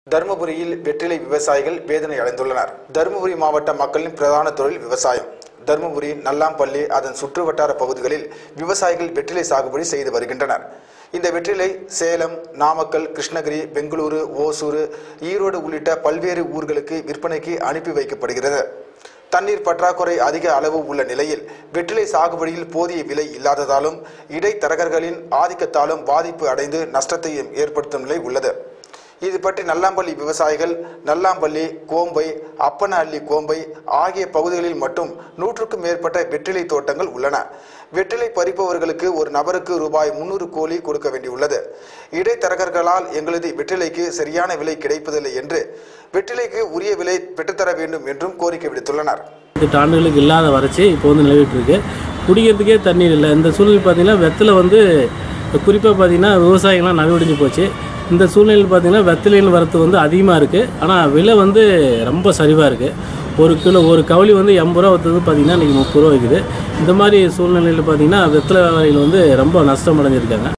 தருமபுரியில் வெற்றிலை விவசாயிகள் வேதனை அடைந்துள்ளனர் தருமபுரி மாவட்ட மக்களின் பிரதான தொழில் விவசாயம் தருமபுரி நல்லாம்பள்ளி அதன் சுற்றுவட்டார பகுதிகளில் விவசாயிகள் வெற்றிலை சாகுபடி செய்து வருகின்றனர் இந்த வெற்றிலை சேலம் நாமக்கல் கிருஷ்ணகிரி பெங்களூரு ஓசூர் ஈரோடு உள்ளிட்ட பல்வேறு ஊர்களுக்கு விற்பனைக்கு அனுப்பி வைக்கப்படுகிறது தண்ணீர் பற்றாக்குறை அதிக அளவு உள்ள நிலையில் வெற்றிலை சாகுபடியில் போதிய விலை இல்லாததாலும் இடைத்தரகர்களின் ஆதிக்கத்தாலும் பாதிப்பு அடைந்து நஷ்டத்தை ஏற்படுத்தும் நிலை உள்ளது இது பற்றி நல்லாம்பள்ளி விவசாயிகள் நல்லாம்பள்ளி கோம்பை அப்பனஹள்ளி கோம்பை ஆகிய பகுதிகளில் மட்டும் நூற்றுக்கும் மேற்பட்ட வெற்றிலை தோட்டங்கள் உள்ளன வெற்றிலை பறிப்பவர்களுக்கு ஒரு நபருக்கு ரூபாய் முன்னூறு கோழி கொடுக்க வேண்டியுள்ளது இடைத்தரகர்களால் எங்களது வெற்றிலைக்கு சரியான விலை கிடைப்பதில்லை என்று வெற்றிலைக்கு உரிய விலை பெற்றுத்தர வேண்டும் என்றும் கோரிக்கை விடுத்துள்ளனர் எட்டு ஆண்டுகளுக்கு இல்லாத வறட்சி இப்போ வந்து நிலவிட்டு இருக்கு குடிக்கிறதுக்கே தண்ணீர் இல்லை இந்த சூழ்நிலை பார்த்தீங்கன்னா வெத்தலை வந்து குறிப்பாக பார்த்தீங்கன்னா விவசாயிகள்லாம் நலிவடைஞ்சு போச்சு இந்த சூழ்நிலையில் பார்த்தீங்கன்னா வெத்தலையின் வரத்து வந்து அதிகமாக இருக்குது ஆனால் விலை வந்து ரொம்ப சரிவாக இருக்குது ஒரு கிலோ ஒரு கவுளி வந்து எண்பது ரூபா வந்தது பார்த்தீங்கன்னா இன்றைக்கி முப்பது ரூபா விற்குது இந்த மாதிரி சூழ்நிலையில் பார்த்தீங்கன்னா வெத்தலை வியாபாரிகள் வந்து ரொம்ப நஷ்டம் அடைஞ்சிருக்காங்க